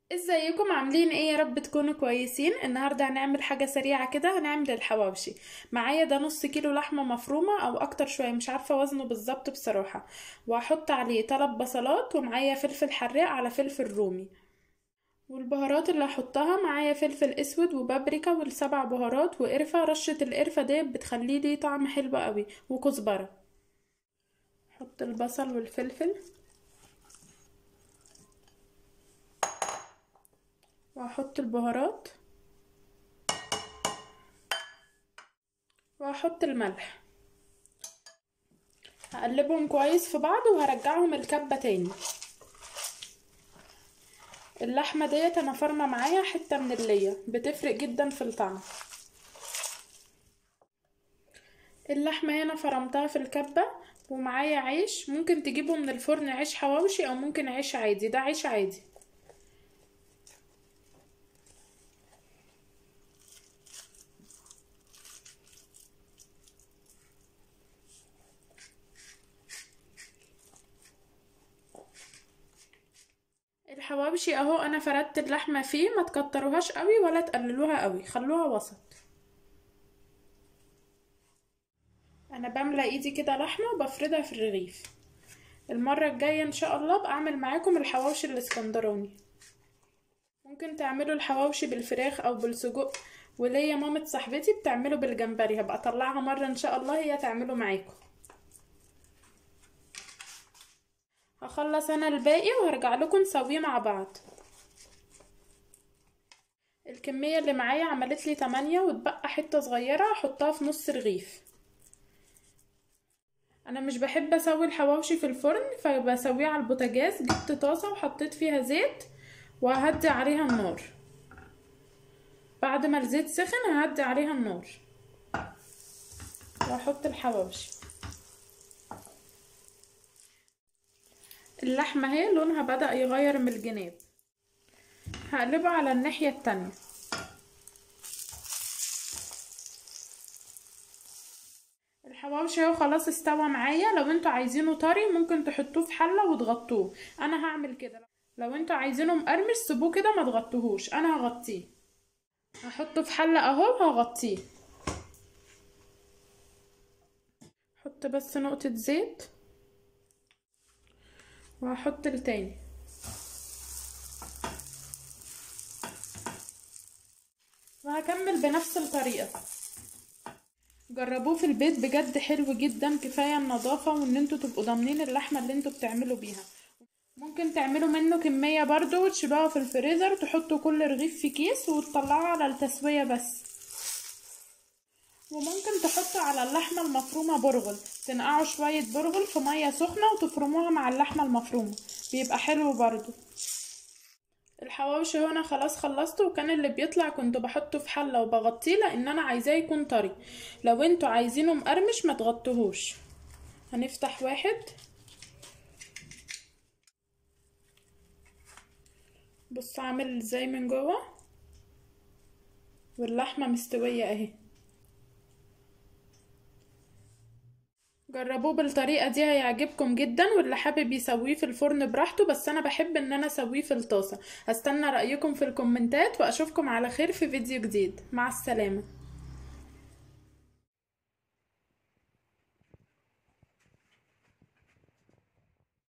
ازيكم عاملين ايه يا رب تكونوا كويسين النهارده هنعمل حاجه سريعه كده هنعمل الحواوشي معايا ده نص كيلو لحمه مفرومه او اكتر شويه مش عارفه وزنه بالظبط بصراحه وهحط عليه 3 بصلات ومعايا فلفل حراق على فلفل رومي والبهارات اللي هحطها معايا فلفل اسود وبابريكا والسبع بهارات وقرفه رشه القرفه دي بتخليه ليه طعم حلو قوي وكزبره احط البصل والفلفل وهحط البهارات وهحط الملح هقلبهم كويس في بعض وهرجعهم الكبة تاني اللحمة ديت انا فرمة معايا حتة من اللية بتفرق جدا في الطعم اللحمة هنا فرمتها في الكبة ومعايا عيش ممكن تجيبه من الفرن عيش حواوشي او ممكن عيش عادي ده عيش عادي الحواوشي اهو انا فردت اللحمه فيه ما تكتروهاش قوي ولا تقللوها قوي خلوها وسط انا بملى ايدي كده لحمه وبفردها في الرغيف المره الجايه ان شاء الله بعمل معاكم الحواوشي الاسكندراني ممكن تعملوا الحواوشي بالفراخ او بالسجق وليا مامة صاحبتي بتعمله بالجمبري هبقى اطلعها مره ان شاء الله هي تعمله معاكم هخلص انا الباقي وهرجع لكم نسويه مع بعض الكمية اللي معايا عملت لي 8 واتبقى حتة صغيرة احطها في نص رغيف انا مش بحب اسوي الحواوشي في الفرن فبسويه على البوتاجاز جبت طاسة وحطيت فيها زيت وهدي عليها النار بعد ما الزيت سخن ههدي عليها النار واحط الحواوشي اللحمة اهي لونها بدأ يغير من الجناب هقلبه على الناحية التانية الحواوشي اهو خلاص استوى معايا لو انتوا عايزينه طري ممكن تحطوه في حلة وتغطوه انا هعمل كده لو انتوا عايزينه مقرمش سيبوه كده ما تغطوهوش انا هغطيه هحطه في حلة اهو وهغطيه حط بس نقطة زيت وهحط التاني وهكمل بنفس الطريقة جربوه في البيت بجد حلو جدا كفاية النظافة وان انتوا تبقوا ضامنين اللحمة اللي انتوا بتعملوا بيها ممكن تعملوا منه كمية برضو وتشيلوها في الفريزر تحطوا كل رغيف في كيس وتطلعوا على التسوية بس وممكن تحطوا على اللحمة المفرومة برغل تنقعوا شوية برغل في مية سخنة وتفرموها مع اللحمة المفرومة بيبقى حلو برضو الحواوشي هنا خلاص خلصته وكان اللي بيطلع كنت بحطه في حلة وبغطيه لان انا عايزاه يكون طري لو انتوا عايزينه مقرمش ما تغطوهوش هنفتح واحد بصوا عامل ازاي من جوه واللحمة مستوية اهي جربوه بالطريقة دي هيعجبكم جدا واللي حابب يسويه في الفرن براحته بس انا بحب ان انا اسويه في الطاسة هستنى رأيكم في الكومنتات واشوفكم على خير في فيديو جديد مع السلامة